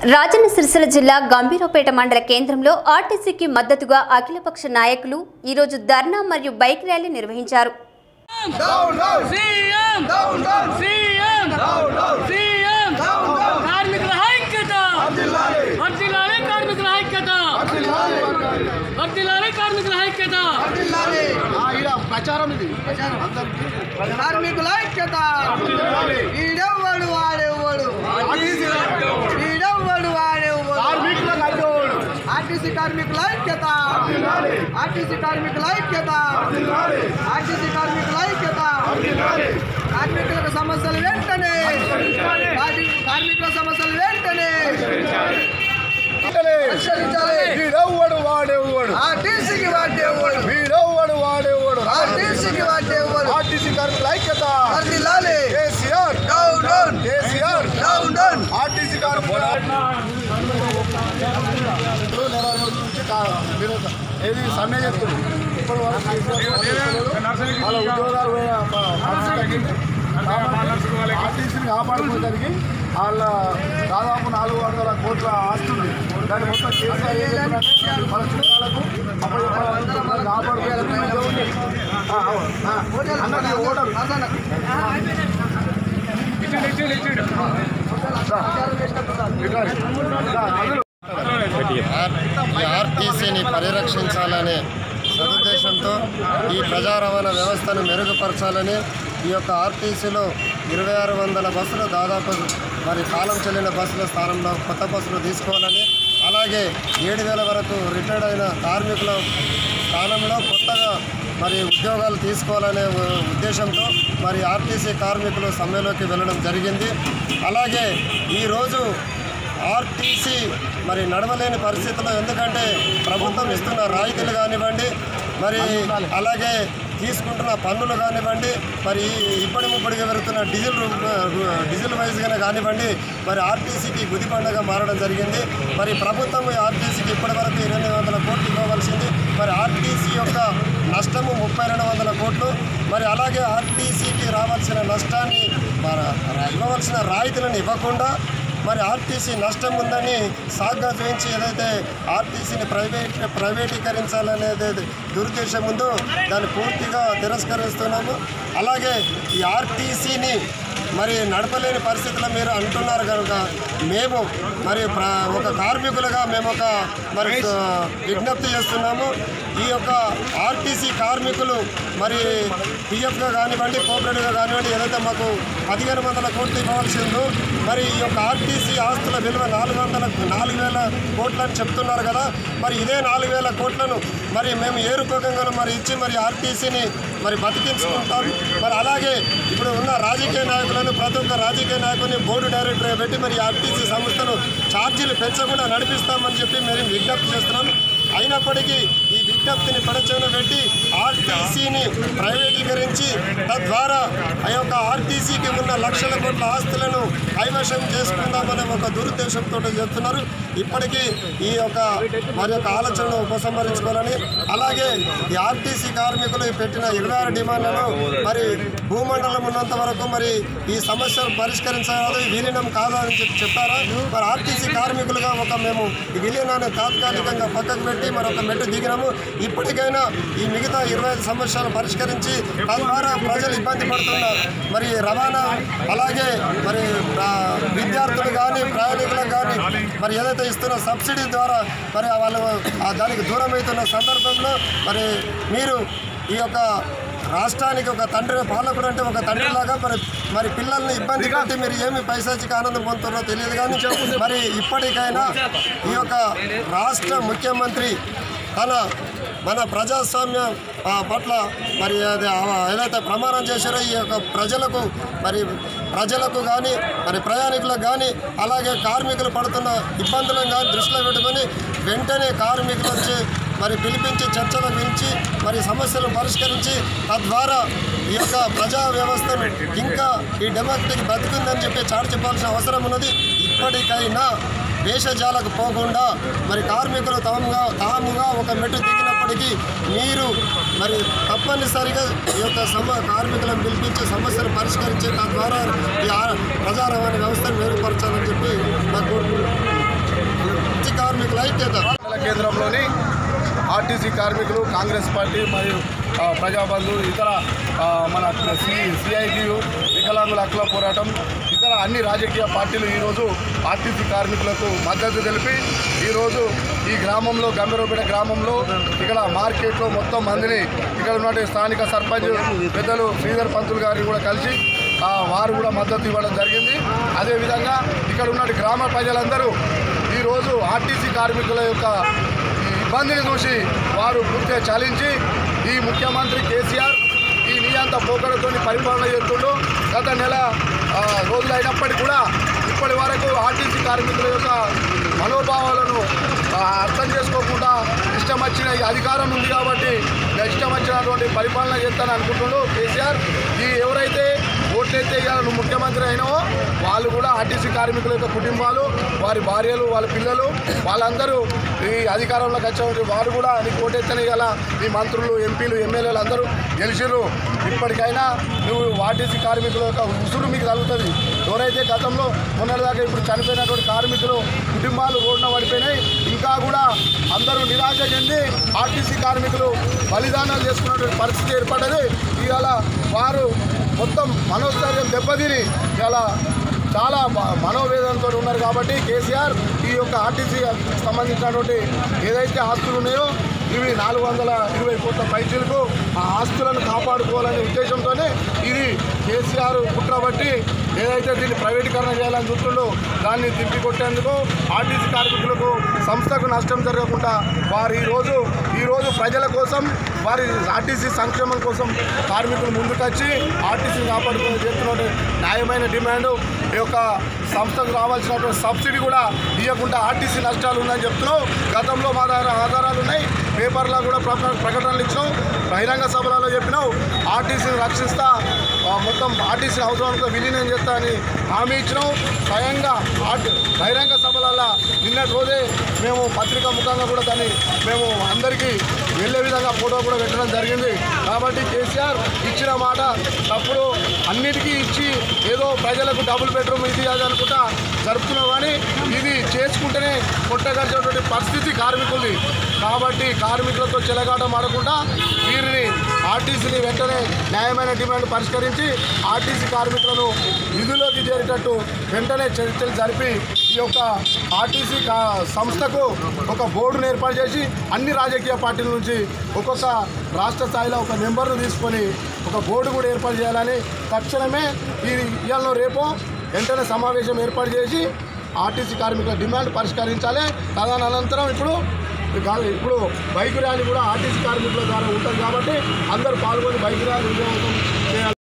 రాజన్న సిరిసిల్ల జిల్లా గంభీరపేట మండల కేంద్రంలో ఆర్టీసీకి మద్దతుగా అఖిలపక్ష నాయకులు ఈరోజు ధర్నా మరియు బైక్ ర్యాలీ నిర్వహించారు సీఎం సీఎం సీఎం కార్మికుల ఐక్యత వర్ధిల్లాలి కార్మికుల ఐక్యత వర్ధిల్లాలి కార్మికుల ఐక్యత ప్రచారం ఇది కార్మికుల ఐక్యత ఈడెవ్వడు వాడెవ్వడు ఈడెవ్వడు వాడెవ్వడు ఆర్టీసీ కార్మికుల ఐక్యత ఆర్టీసీ కార్మికుల ఐక్యత ఆర్టీసీ కార్మికుల ఐక్యత కార్మికులకు సమస్యలు వెంటనే కార్మి- కార్మికుల సమస్యలు వెంటనే పరిష్కరించాలి వీడెవ్వడు వాడేవాడు ఆర్టీసీకి వాడేవ్వడు వీడెవ్వడు వాడేవాడు ఆర్టీసీకి వాడేవ్వడు ఆర్టీసీ కార్మికుల ఐక్యత వర్ధిల్లాలి KCR down down KCR down down RTC కార్మికుల నుంచి కా- మీరు ఏది సమ్మె చేస్తుంది ఇప్పటి వరకు వాళ్ళ ఉద్యోగాలు పోయిన ప- పరిస్థితి తగ్గింది. ఆర్టీసీని కాపాడుకోవడానికి వాళ్ళ దాదాపు నాలుగు వందల కోట్ల ఆస్తుంది దాన్ని మొత్తం కేసీఆర్ ఏం చేస్తున్నారంటే మన చుట్టాలకు అప్పుడు కాపాడుకోవాలి అన్నది ఓటర్ ఈ ఆర్టీసీని పరిరక్షించాలనే సదుద్దేశంతో ఈ ప్రజా రవాణా వ్యవస్థను మెరుగుపరచాలని ఈ యొక్క ఆర్టీసీలో ఇరవై ఆరు వందల బస్సులు దాదాపు మరి కాలం చెల్లిన బస్సుల స్థానంలో కొత్త బస్సులు తీసుకోవాలని అలాగే ఏడు వేల వరకు రిటైర్డ్ అయిన కార్మికుల స్థానంలో కొత్తగా మరి ఉద్యోగాలు తీసుకోవాలనే ఉ- ఉద్దేశంతో మరి ఆర్టీసీ కార్మికులు సమ్మెలోకి వెళ్ళడం జరిగింది అలాగే ఈరోజు ఆర్టీసీ మరి నడవలేని పరిస్థితుల్లో ఎందుకంటే ప్రభుత్వం ఇస్తున్న రాయితీలు కానివ్వండి మరి అలాగే తీసుకుంటున్న పన్నులు కానివ్వండి మరి ఇప్పటి ముప్పటిగా పెరుగుతున్న డీజిల్ రు- డీజిల్ వైజ్గానే కానివ్వండి మరి ఆర్టీసీకి గుది పండుగ మారడం జరిగింది మరి ప్రభుత్వం ఈ ఆర్టీసీకి ఇప్పటి వరకు ఇరవై వందల కోట్లు ఇవ్వవలసింది మరి ఆర్టీసీ యొక్క నష్టము ముప్పై రెండు వందల కోట్లు మరి అలాగే ఆర్టీసీకి రావాల్సిన నష్టాన్ని మరి ఇవ్వవలసిన రాయితీలను ఇవ్వకుండా మరి ఆర్టీసీ నష్టం ఉందని సాగ్గా చూపించి ఏదైతే ఆర్టీసీని ప్రైవేట్ ప్రైవేటీకరించాలనేది దురుద్దేశం ఉందో దాన్ని పూర్తిగా తిరస్కరిస్తున్నాము అలాగే ఈ ఆర్టీసీని మరి నడపలేని పరిస్థితుల్లో మీరు అంటున్నారు కనుక మేము మరి ప్ర ఒక కార్మికులుగా మేము ఒక మరి ఆ, విజ్ఞప్తి చేస్తున్నాము ఈ యొక్క ఆర్టీసీ కార్మికులు మరి పిఎఫ్గా కానివ్వండి కోఆపరేటివ్గా కానివ్వండి ఏదైతే మాకు పదిహేను వందల కోట్లు ఇవ్వవలసి ఉందో మరి ఈ యొక్క ఆర్టీసీ ఆస్తుల విలువ నాలుగు వందల నాలుగు వేల కోట్లు అని చెప్తున్నారు కదా మరి ఇదే నాలుగు వేల కోట్లను మరి మేము ఏరుకోకంగా మరి ఇచ్చి మరి ఆర్టీసీని మరి బతికించుకుంటాం మరి అలాగే ఇప్పుడు ఉన్న రాజకీయ నాయకులను ప్రతి ఒక్క రాజకీయ నాయకుని బోర్డు డైరెక్టర్ పెట్టి మరి ఆర్టీసీ సంస్థను ఛార్జీలు పెంచకుండా నడిపిస్తామని చెప్పి మేము విజ్ఞప్తి చేస్తున్నాం అయినప్పటికీ ఈ విజ్ఞప్తిని పడచవన పెట్టి ఆర్టీసీని ప్రైవేటీకరించి తద్వారా ఆ యొక్క ఆర్టీసీకి ఉన్న లక్షల కోట్ల ఆస్తులను కైవశం చేసుకుందామనే ఒక దురుద్దేశంతో చెప్తున్నారు ఇప్పటికీ ఈ యొక్క వారి యొక్క ఆలోచనను ఉపసంహరించుకోవాలని అలాగే ఈ ఆర్టీసీ కార్మికులు పెట్టిన ఇరవై ఆరు డిమాండ్లను మరి భూమండలం ఉన్నంత వరకు మరి ఈ సమస్యను పరిష్కరించాలి విలీనం కాదా అని చెప్పి చెప్పారా మరి ఆర్టీసీ కార్మికులుగా ఒక మేము ఈ విలీనాన్ని తాత్కాలికంగా పక్కకు పెట్టి మరొక మెట్టు దిగినాము ఇప్పటికైనా ఈ మిగతా ఇరవై ఐదు సమస్యలను పరిష్కరించి తద్వారా ప్రజలు ఇబ్బంది పడుతున్న మరి రవాణా అలాగే మరి ఆ, విద్యార్థులు కానీ ప్రయాణికులకు కానీ మరి ఏదైతే ఇస్తున్న సబ్సిడీ ద్వారా మరి వాళ్ళు ఆ దానికి దూరం అవుతున్న సందర్భంలో మరి మీరు ఈ యొక్క రాష్ట్రానికి ఒక తండ్రి పాలకుడు అంటే ఒక తండ్రిలాగా మరి మరి పిల్లల్ని ఇబ్బంది పెట్టి మీరు ఏమి పైసాచిక ఆనందం పొందుతారో తెలియదు కానీ మరి ఇప్పటికైనా ఈ యొక్క రాష్ట్ర ముఖ్యమంత్రి తన మన ప్రజాస్వామ్య ఆ, పట్ల మరి అది ఆ, ఏదైతే ప్రమాణం చేశారో ఈ యొక్క ప్రజలకు మరి ప్రజలకు కానీ మరి ప్రయాణికులకు కానీ అలాగే కార్మికులు పడుతున్న ఇబ్బందులను కానీ దృష్టిలో పెట్టుకొని వెంటనే కార్మికులు వచ్చి మరి పిలిపించి చర్చలు పిలిచి మరి సమస్యలు పరిష్కరించి తద్వారా ఈ యొక్క ప్రజా వ్యవస్థను ఇంకా ఈ డెమోక్రటిక్ బతుకుందని చెప్పి చాటి చెప్పాల్సిన అవసరం ఉన్నది ఇప్పటికైనా వేషజాలకు పోకుండా మరి కార్మికులు తాముగా తాముగా ఒక మెట్టు దిగినప్పటికీ మీరు మరి తప్పనిసరిగా ఈ యొక్క సమ కార్మికులను పిలిపించి సమస్యలు పరిష్కరించి తద్వారా ఈ ఆ- ప్రజా రవాణా వ్యవస్థను మెరుగుపరచాలని చెప్పి నాకు కోరుకుంటున్నాను ఆర్టీసీ కార్మికుల ఐక్యత మండల కేంద్రంలోని ఆర్టీసీ కార్మికులు కాంగ్రెస్ పార్టీ మరియు ఆ, ప్రజాబంధు ఇతర ఆ, మన సి సిఐటియు వికలాంగుల హక్కుల పోరాటం ఇతర అన్ని రాజకీయ పార్టీలు ఈరోజు ఆర్టీసీ కార్మికులకు మద్దతు తెలిపి ఈరోజు ఈ గ్రామంలో గంభీరపేట గ్రామంలో ఇక్కడ మార్కెట్లో మొత్తం మందిని ఇక్కడ ఉన్నటువంటి స్థానిక సర్పంచ్ పెద్దలు శ్రీధర్ పంతులు గారిని కూడా కలిసి ఆ, వారు కూడా మద్దతు ఇవ్వడం జరిగింది అదేవిధంగా ఇక్కడ ఉన్న గ్రామ ప్రజలందరూ ఈరోజు ఆర్టీసీ కార్మికుల యొక్క ఈ ఇబ్బందిని చూసి వారు పూర్తిగా చలించి ఈ ముఖ్యమంత్రి కేసీఆర్ ఈ నియంత పోకడతో పరిపాలన చేస్తుండు గత నెల ఆ, రోజులు అయినప్పటికీ కూడా ఇప్పటి వరకు ఆర్టీసీ కార్మికుల యొక్క మనోభావాలను ఆ, అర్థం చేసుకోకుండా ఇష్టం వచ్చిన ఈ అధికారం ఉంది కాబట్టి ఇష్టం వచ్చినటువంటి పరిపాలన చేస్తాను అనుకుంటుండు కేసీఆర్ ఈ ఎవరైతే ఓట్లయితే ఇవాళ నువ్వు ముఖ్యమంత్రి అయినావో వాళ్ళు కూడా ఆర్టీసీ కార్మికుల యొక్క కుటుంబాలు వారి భార్యలు వాళ్ళ పిల్లలు వాళ్ళందరూ ఈ అధికారంలోకి వచ్చే వారు కూడా నీకు ఓటెత్తనే గల ఈ మంత్రులు ఎంపీలు ఎమ్మెల్యేలు అందరూ గెలిచిర్రు ఇప్పటికైనా నువ్వు ఆర్టీసీ కార్మికుల యొక్క ఉసురు మీకు తగ్గుతుంది ఎవరైతే గతంలో మొన్నటిదాకా ఇప్పుడు చనిపోయినటువంటి కార్మికులు కుటుంబాలు రోడ్డున పడిపోయినాయి ఇంకా కూడా అందరూ నిరాశ చెంది ఆర్టీసీ కార్మికులు బలిదానాలు చేసుకున్నటువంటి పరిస్థితి ఏర్పడ్డది ఇవాళ వారు మొత్తం మనోస్థైర్యం దెబ్బతిని ఇలా చాలా మ- మనోవేదనతో ఉన్నారు కాబట్టి కేసీఆర్ ఈ యొక్క ఆర్టీసీ సంబంధించినటువంటి ఏదైతే ఆస్తులు ఉన్నాయో ఇవి నాలుగు వందల ఇరవై కోట్ల పైసలకు ఆ ఆస్తులను కాపాడుకోవాలనే ఉద్దేశంతోనే ఇది కేసీఆర్ కుట్రబట్టి ఏదైతే దీన్ని ప్రైవేటీకరణ చేయాలని చూస్తుండో దాన్ని తిప్పికొట్టేందుకు ఆర్టీసీ కార్మికులకు సంస్థకు నష్టం జరగకుండా వారు ఈరోజు ఈరోజు ప్రజల కోసం వారి ఆర్టీసీ సంక్షేమం కోసం కార్మికులు ముందుకొచ్చి ఆర్టీసీని కాపాడుకుని చేస్తున్న న్యాయమైన డిమాండ్ ఈ యొక్క సంస్థకు రావాల్సినటువంటి సబ్సిడీ కూడా ఇవ్వకుండా ఆర్టీసీ నష్టాలు ఉందని చెప్తున్నావు గతంలో మా దగ్గర ఆధారాలు ఉన్నాయి పేపర్లో కూడా ప్రక- ప్రకటనలు ఇచ్చినావు బహిరంగ సభలలో చెప్పినావు ఆర్టీసీని రక్షిస్తా ఆ, మొత్తం ఆర్టీసీ అవసరానికి విలీనం చేస్తా అని హామీ ఇచ్చినావు స్వయంగా ఆర్టీ బహిరంగ సభలలో నిన్నటి రోజే మేము పత్రికా ముఖంగా కూడా దాన్ని మేము అందరికీ వెళ్ళే విధంగా ఫోటో కూడా పెట్టడం జరిగింది కాబట్టి కేసీఆర్ ఇచ్చిన మాట తప్పుడు అన్నిటికీ ఇచ్చి ఏదో ప్రజలకు డబుల్ బెడ్రూమ్ ఇది అది అనుకుంటా జరుపుతున్నావు కానీ ఇది చేసుకుంటేనే కొట్టగలిచేటువంటి పరిస్థితి కార్మికులది కాబట్టి కార్మికులతో చెలగాట మారకుండా వీరిని ఆర్టీసీని వెంటనే న్యాయమైన డిమాండ్ పరిష్కరించి ఆర్టీసీ కార్మికులను విధుల్లోకి చేరేటట్టు వెంటనే చర్చలు జరిపి ఈ యొక్క ఆర్టీసీ కా- సంస్థకు ఒక బోర్డును ఏర్పాటు చేసి అన్ని రాజకీయ పార్టీల నుంచి ఒక్కొక్క రాష్ట్ర స్థాయిలో ఒక మెంబర్ను తీసుకొని ఒక బోర్డు కూడా ఏర్పాటు చేయాలని తక్షణమే ఈ ఇవాళ రేపు వెంటనే సమావేశం ఏర్పాటు చేసి ఆర్టీసీ కార్మికుల డిమాండ్ పరిష్కరించాలి తదనంతరం ఇప్పుడు కాదు ఇప్పుడు బైక్ ర్యాలీ కూడా ఆర్టీసీ కార్మికుల ద్వారా ఉంటుంది కాబట్టి అందరూ పాల్గొని బైక్ ర్యాలీ విజయవంతం చేయాలి